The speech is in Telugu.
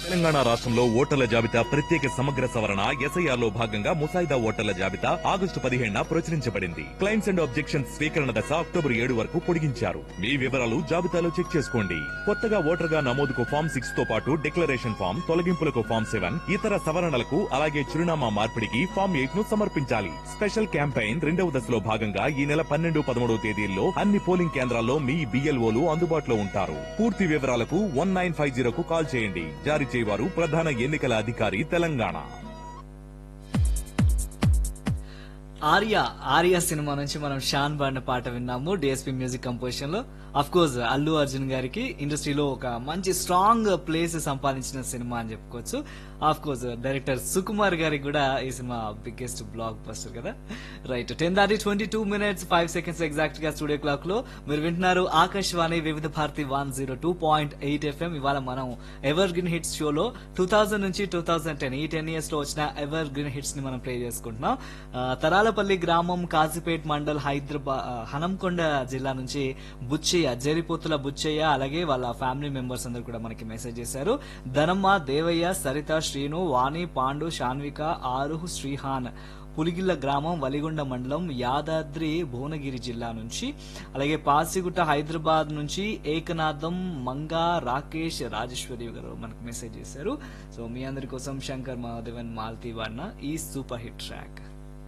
తెలంగాణ రాష్ట్రంలో ఓటర్ల జాబితా ప్రత్యేక సమగ్ర సవరణ ఎస్ఐఆర్ లో భాగంగా ముసాయిదా ఓటర్ల జాబితా ఆగస్టు పదిహేడున ప్రచురించబడింది క్లైమ్స్ అండ్ ఆబ్జెక్షన్స్ స్వీకరణ దశ అక్టోబర్ ఏడు వరకు పొడిగించారు మీ వివరాలు జాబితాలో చెక్ చేసుకోండి కొత్తగా ఓటర్ గా నమోదుకు ఫామ్ సిక్స్ తో పాటు డిక్లరేషన్ ఫామ్ తొలగింపులకు ఫామ్ సెవెన్ ఇతర సవరణలకు అలాగే చిరునామా మార్పిడికి ఫామ్ ఎయిట్ ను సమర్పించాలి స్పెషల్ క్యాంపెయిన్ రెండవ దశలో భాగంగా ఈ నెల పన్నెండు పదమూడవ తేదీల్లో అన్ని పోలింగ్ కేంద్రాల్లో మీ బిఎల్ఓలు అందుబాటులో ఉంటారు పూర్తి వివరాలకు వన్ నైన్ ఫైవ్ జీరోకు కాల్ చేయండి జారీ చేయవారు ప్రధాన ఎన్నికల అధికారి తెలంగాణ ఆర్య ఆర్య సినిమా నుంచి మనం షాన్ బాండ్ పాట విన్నాము డిఎస్పి మ్యూజిక్ కంపోజిషన్ లో అఫ్ కోర్స్ అల్లు అర్జున్ గారికి ఇండస్ట్రీలో ఒక మంచి స్ట్రాంగ్ ప్లేస్ సంపాదించిన సినిమా అని చెప్పుకోవచ్చు ఆఫ్ కోర్స్ డైరెక్టర్ సుకుమార్ గారికి కూడా ఈ సినిమా బిగ్గెస్ట్ బ్లాక్ బస్టర్ కదా రైట్ టెన్ దాటి twenty two minutes five seconds ఎగ్జాక్ట్ గా స్టూడియో క్లాక్ లో మీరు వింటున్నారు Akashvani Vividh Bharati one zero two point eight FM ఇవాళ మనం ఎవర్ గ్రీన్ హిట్స్ షోలో టూ థౌసండ్ నుంచి టూ థౌసండ్ టెన్ ఈ టెన్ ఇయర్స్ లో వచ్చిన ఎవర్ గ్రీన్ హిట్స్ ని మనం ప్లే చేసుకుంటున్నాం ఆ, తరాలపల్లి గ్రామం కాజీపేట్ మండల్ హైదరాబాద్ హనంకొండ జిల్లా నుంచి బుచ్చయ్య జరిపోతుల బుచ్చయ్య అలాగే వాళ్ళ ఫ్యామిలీ మెంబర్స్ అందరు కూడా మనకి మెసేజ్ చేశారు ధనమ్మ దేవయ్య సరిత శ్రీను వాణి పాండు శాన్విక ఆరుహు శ్రీహాన్ పులిగిల్ల గ్రామం వలిగొండ మండలం యాదాద్రి భువనగిరి జిల్లా నుంచి అలాగే పాసిగుట్ట హైదరాబాద్ నుంచి ఏకనాథం మంగా రాకేష్ రాజేశ్వరి గారు మనకు మెసేజ్ చేశారు సో మీ అందరి కోసం శంకర్ మహాదేవన్ మాల్తీ వాడిన ఈ సూపర్ హిట్ ట్రాక్